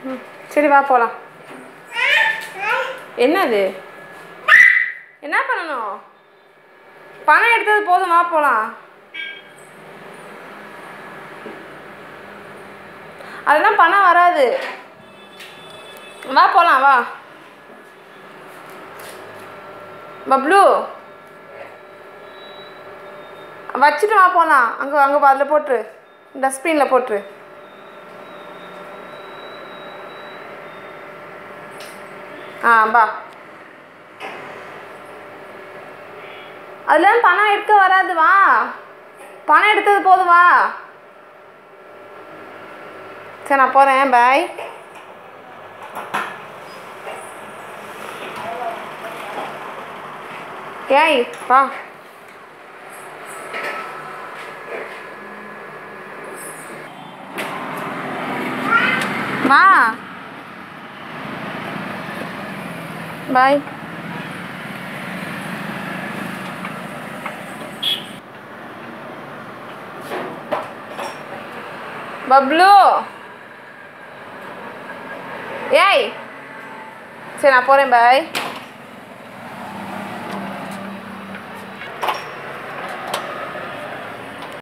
ம் சரி வா போகலாம் என்னது என்ன பண்ணணும் பணம் எடுத்தது போதும் வா போகலாம் அதெல்லாம் பணம் வராது வா போகலாம் வா பப்ளு வச்சுட்டு வா போகலாம் அங்கே அங்கே அதில் போட்டுரு டஸ்ட்பினில் போட்டுரு ஆ பா அதெல்லாம் பணம் எடுக்க வராது வா பணம் எடுத்தது போதும் வா சரி நான் போகிறேன் பாய் ஏய் வா வா பாய் பப்ளு ஏய் சரி நான் போகிறேன் பாய்